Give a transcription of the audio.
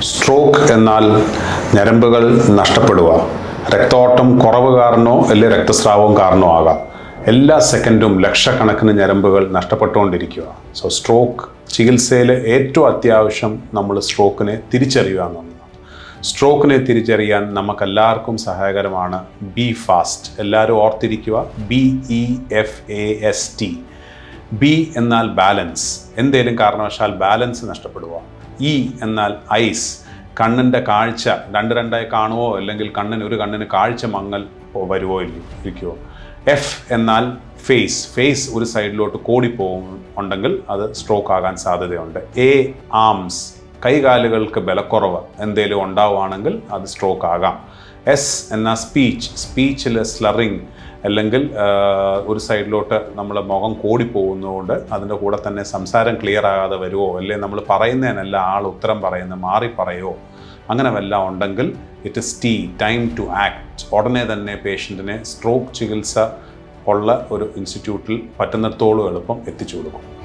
stroke എന്നാൽ ഞരമ്പുകൾ നഷ്ടപ്പെടുക രക്തോട്ടം കുറവ് കാരണമോ അല്ലെങ്കിൽ രക്തസ്രാവം കാരണമോ ആകാം എല്ലാ സെക്കൻഡും ലക്ഷക്കണക്കിന് ഞരമ്പുകൾ നഷ്ടപ്പെട്ടുകൊണ്ടിരിക്കുക സോ സ്ട്രോക്ക് ചികിത്സയിൽ ഏറ്റവും അത്യാവശ്യം നമ്മൾ സ്ട്രോക്കിനെ തിരിച്ചറിയുക എന്നുള്ളതാണ് സ്ട്രോക്കിനെ തിരിച്ചറിയാൻ നമുക്കെല്ലാവർക്കും സഹായകരമാണ് ബി ഫാസ്റ്റ് എല്ലാവരും ഓർത്തിരിക്കുക B E F A S T B എന്നാൽ ബാലൻസ് എന്തേലും കാരണവശാൽ ബാലൻസ് നഷ്ടപ്പെടുക ഇ എന്നാൽ ഐസ് കണ്ണിൻ്റെ കാഴ്ച രണ്ട് രണ്ടായി കാണുമോ അല്ലെങ്കിൽ കണ്ണിന് ഒരു കണ്ണിന് കാഴ്ച മങ്ങൽ പോ- വരുവോ ഇല്ലയോ ഇരിക്കുമോ എഫ് എന്നാൽ ഫേസ് ഫേസ് ഒരു സൈഡിലോട്ട് കോടിപ്പോകും ഉണ്ടെങ്കിൽ അത് സ്ട്രോക്ക് ആകാൻ സാധ്യതയുണ്ട് എ ആംസ് കൈകാലുകൾക്ക് ബലക്കുറവ് എന്തെങ്കിലും ഉണ്ടാവുകയാണെങ്കിൽ അത് സ്ട്രോക്ക് ആകാം എസ് എന്ന സ്പീച്ച് സ്പീച്ചിൽ സ്ലറിങ് അല്ലെങ്കിൽ ആ, ഒരു സൈഡിലോട്ട് നമ്മൾ മുഖം കൂടിപ്പോകുന്നതുകൊണ്ട് അതിൻ്റെ കൂടെ തന്നെ സംസാരം ക്ലിയർ ആകാതെ വരുമോ അല്ലെങ്കിൽ നമ്മൾ പറയുന്നതിനല്ല ആൾ ഉത്തരം പറയുന്നത് മാറി പറയുമോ അങ്ങനെ വല്ലതും ഉണ്ടെങ്കിൽ it is T time to act ഉടനെ തന്നെ പേഷ്യൻറ്റിനെ സ്ട്രോക്ക് ചികിത്സ ഉള്ള ഒരു ഇൻസ്റ്റിറ്റ്യൂട്ടിൽ പറ്റുന്നിടത്തോളം എളുപ്പം എത്തിച്ചു കൊടുക്കും